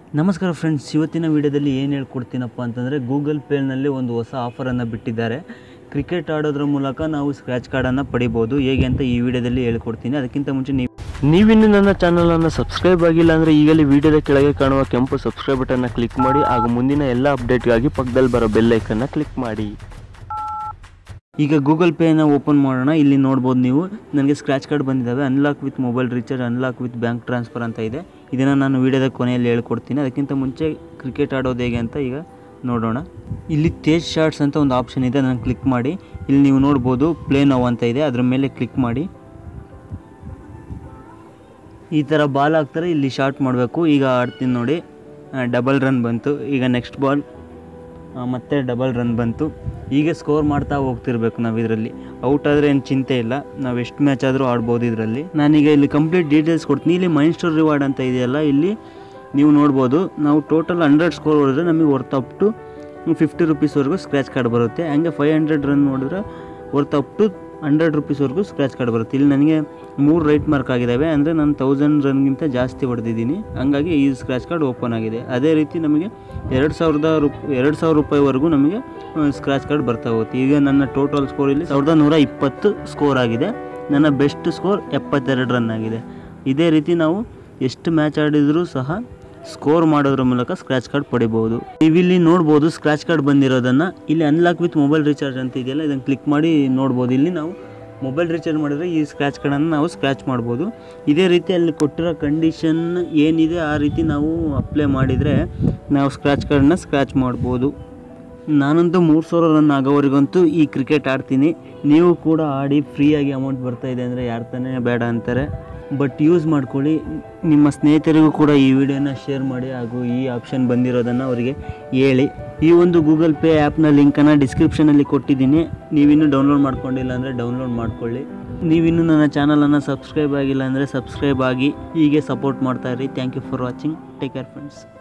ನಮಸ್ಕಾರ ಫ್ರೆಂಡ್ಸ್ ಇವತ್ತಿನ ವಿಡಿಯೋದಲ್ಲಿ ಏನು ಹೇಳ್ಕೊಡ್ತೀನಪ್ಪ ಅಂತಂದರೆ ಗೂಗಲ್ ಪೇನಲ್ಲಿ ಒಂದು ಹೊಸ ಆಫರನ್ನು ಬಿಟ್ಟಿದ್ದಾರೆ ಕ್ರಿಕೆಟ್ ಆಡೋದ್ರ ಮೂಲಕ ನಾವು ಸ್ಕ್ರ್ಯಾಚ್ ಕಾರ್ಡನ್ನು ಪಡಿಬೋದು ಹೇಗೆ ಅಂತ ಈ ವಿಡಿಯೋದಲ್ಲಿ ಹೇಳ್ಕೊಡ್ತೀನಿ ಅದಕ್ಕಿಂತ ಮುಂಚೆ ನೀವು ನೀವಿನ್ನು ನನ್ನ ಚಾನಲನ್ನು ಸಬ್ಸ್ಕ್ರೈಬ್ ಆಗಿಲ್ಲ ಅಂದರೆ ಈಗಲೇ ವಿಡಿಯೋದ ಕೆಳಗೆ ಕಾಣುವ ಕೆಂಪು ಸಬ್ಸ್ಕ್ರೈಬ್ ಬಟನ್ನ ಕ್ಲಿಕ್ ಮಾಡಿ ಹಾಗೂ ಮುಂದಿನ ಎಲ್ಲ ಅಪ್ಡೇಟ್ಗಾಗಿ ಪಕ್ಕದಲ್ಲಿ ಬರೋ ಬೆಲ್ ಐಕನ್ನ ಕ್ಲಿಕ್ ಮಾಡಿ ಈಗ ಗೂಗಲ್ ಪೇನ ಓಪನ್ ಮಾಡೋಣ ಇಲ್ಲಿ ನೋಡ್ಬೋದು ನೀವು ನನಗೆ ಸ್ಕ್ರ್ಯಾಚ್ ಕಾರ್ಡ್ ಬಂದಿದ್ದಾವೆ unlock with mobile recharge unlock with bank transfer ಅಂತ ಇದೆ ಇದನ್ನು ನಾನು ವಿಡಿಯೋದ ಕೊನೆಯಲ್ಲಿ ಹೇಳ್ಕೊಡ್ತೀನಿ ಅದಕ್ಕಿಂತ ಮುಂಚೆ ಕ್ರಿಕೆಟ್ ಆಡೋದು ಹೇಗೆ ಅಂತ ಈಗ ನೋಡೋಣ ಇಲ್ಲಿ ತೇಜ್ ಶಾರ್ಟ್ಸ್ ಅಂತ ಒಂದು ಆಪ್ಷನ್ ಇದೆ ನಾನು ಕ್ಲಿಕ್ ಮಾಡಿ ಇಲ್ಲಿ ನೀವು ನೋಡ್ಬೋದು ಪ್ಲೇ ನೋ ಅಂತ ಇದೆ ಅದ್ರ ಮೇಲೆ ಕ್ಲಿಕ್ ಮಾಡಿ ಈ ಥರ ಬಾಲ್ ಹಾಕ್ತಾರೆ ಇಲ್ಲಿ ಶಾರ್ಟ್ ಮಾಡಬೇಕು ಈಗ ಆಡ್ತೀನಿ ನೋಡಿ ಡಬಲ್ ರನ್ ಬಂತು ಈಗ ನೆಕ್ಸ್ಟ್ ಬಾಲ್ ಮತ್ತೆ ಡಬಲ್ ರನ್ ಬಂತು ಹೀಗೆ ಸ್ಕೋರ್ ಮಾಡ್ತಾ ಹೋಗ್ತಿರ್ಬೇಕು ನಾವು ಇದರಲ್ಲಿ ಔಟ್ ಆದರೆ ಏನು ಚಿಂತೆ ಇಲ್ಲ ನಾವು ಎಷ್ಟು ಮ್ಯಾಚ್ ಆದರೂ ಆಡ್ಬೋದು ಇದರಲ್ಲಿ ನಾನೀಗ ಇಲ್ಲಿ ಕಂಪ್ಲೀಟ್ ಡೀಟೇಲ್ಸ್ ಕೊಡ್ತೀನಿ ಇಲ್ಲಿ ಮೈನ್ ಸ್ಟೋರ್ ರಿವಾರ್ಡ್ ಅಂತ ಇದೆಯಲ್ಲ ಇಲ್ಲಿ ನೀವು ನೋಡ್ಬೋದು ನಾವು ಟೋಟಲ್ ಹಂಡ್ರೆಡ್ ಸ್ಕೋರ್ ಹೊಡೆದ್ರೆ ನಮಗೆ ವರ್ತ್ ಅಪ್ ಟು ಫಿಫ್ಟಿ ರುಪೀಸ್ವರೆಗೂ ಸ್ಕ್ರ್ಯಾಚ್ ಕಾರ್ಡ್ ಬರುತ್ತೆ ಹಂಗೆ ಫೈವ್ ಹಂಡ್ರೆಡ್ ರನ್ ನೋಡಿದ್ರೆ ವರ್ತ್ ಅಪ್ ಟು ಹಂಡ್ರೆಡ್ ರುಪೀಸ್ವರೆಗೂ ಸ್ಕ್ರ್ಯಾಚ್ ಕಾರ್ಡ್ ಬರುತ್ತೆ ಇಲ್ಲಿ ನನಗೆ ಮೂರು ರೈಟ್ ಮಾರ್ಕ್ ಆಗಿದ್ದಾವೆ ಅಂದರೆ ನಾನು ತೌಸಂಡ್ ರನ್ಗಿಂತ ಜಾಸ್ತಿ ಹೊಡೆದಿದ್ದೀನಿ ಹಂಗಾಗಿ ಈ ಸ್ಕ್ರ್ಯಾಚ್ ಕಾರ್ಡ್ ಓಪನ್ ಆಗಿದೆ ಅದೇ ರೀತಿ ನಮಗೆ ಎರಡು ಸಾವಿರದ ರುಪ್ ಎರಡು ಸಾವಿರ ರೂಪಾಯಿವರೆಗೂ ನಮಗೆ ಸ್ಕ್ರ್ಯಾಚ್ ಕಾರ್ಡ್ ಬರ್ತಾ ಹೋಗುತ್ತೆ ಈಗ ನನ್ನ ಟೋಟಲ್ ಸ್ಕೋರ್ ಇಲ್ಲಿ ಸಾವಿರದ ನೂರ ಇಪ್ಪತ್ತು ಸ್ಕೋರ್ ಆಗಿದೆ ನನ್ನ ಬೆಸ್ಟ್ ಸ್ಕೋರ್ ಎಪ್ಪತ್ತೆರಡು ರನ್ ಆಗಿದೆ ಇದೇ ರೀತಿ ನಾವು ಎಷ್ಟು ಮ್ಯಾಚ್ ಆಡಿದರೂ ಸಹ ಸ್ಕೋರ್ ಮಾಡೋದ್ರ ಮೂಲಕ ಸ್ಕ್ರ್ಯಾಚ್ ಕಾರ್ಡ್ ಪಡಿಬೋದು ನೀವಿಲ್ಲಿ ನೋಡ್ಬೋದು ಸ್ಕ್ರ್ಯಾಚ್ ಕಾರ್ಡ್ ಬಂದಿರೋದನ್ನು ಇಲ್ಲಿ ಅನ್ಲಾಕ್ ವಿತ್ ಮೊಬೈಲ್ ರೀಚಾರ್ಜ್ ಅಂತ ಇದೆಯಲ್ಲ ಇದನ್ನು ಕ್ಲಿಕ್ ಮಾಡಿ ನೋಡ್ಬೋದು ಇಲ್ಲಿ ನಾವು ಮೊಬೈಲ್ ರೀಚಾರ್ಜ್ ಮಾಡಿದ್ರೆ ಈ ಸ್ಕ್ರ್ಯಾಚ್ ಕಾರ್ಡನ್ನು ನಾವು ಸ್ಕ್ರ್ಯಾಚ್ ಮಾಡ್ಬೋದು ಇದೇ ರೀತಿ ಅಲ್ಲಿ ಕೊಟ್ಟಿರೋ ಕಂಡೀಷನ್ ಏನಿದೆ ಆ ರೀತಿ ನಾವು ಅಪ್ಲೈ ಮಾಡಿದರೆ ನಾವು ಸ್ಕ್ರ್ಯಾಚ್ ಕಾರ್ಡನ್ನ ಸ್ಕ್ರ್ಯಾಚ್ ಮಾಡ್ಬೋದು ನಾನಂತೂ ಮೂರು ಸಾವಿರ ರನ್ ಆಗೋವರೆಗಂತೂ ಈ ಕ್ರಿಕೆಟ್ ಆಡ್ತೀನಿ ನೀವು ಕೂಡ ಆಡಿ ಫ್ರೀಯಾಗಿ ಅಮೌಂಟ್ ಬರ್ತಾ ಇದೆ ಅಂದರೆ ಯಾರು ತಾನೇ ಬೇಡ ಅಂತಾರೆ ಬಟ್ ಯೂಸ್ ಮಾಡ್ಕೊಳ್ಳಿ ನಿಮ್ಮ ಸ್ನೇಹಿತರಿಗೂ ಕೂಡ ಈ ವಿಡಿಯೋನ ಶೇರ್ ಮಾಡಿ ಹಾಗೂ ಈ ಆಪ್ಷನ್ ಬಂದಿರೋದನ್ನು ಅವರಿಗೆ ಹೇಳಿ ಈ ಒಂದು ಗೂಗಲ್ ಪೇ ಆ್ಯಪ್ನ ಲಿಂಕನ್ನು ಡಿಸ್ಕ್ರಿಪ್ಷನಲ್ಲಿ ಕೊಟ್ಟಿದ್ದೀನಿ ನೀವಿನ್ನೂ ಡೌನ್ಲೋಡ್ ಮಾಡ್ಕೊಂಡಿಲ್ಲ ಅಂದರೆ ಡೌನ್ಲೋಡ್ ಮಾಡ್ಕೊಳ್ಳಿ ನೀವಿನ್ನೂ ನನ್ನ ಚಾನಲನ್ನು ಸಬ್ಸ್ಕ್ರೈಬ್ ಆಗಿಲ್ಲ ಅಂದರೆ ಸಬ್ಸ್ಕ್ರೈಬ್ ಆಗಿ ಹೀಗೆ ಸಪೋರ್ಟ್ ಮಾಡ್ತಾ ಇರಿ thank you for watching take care friends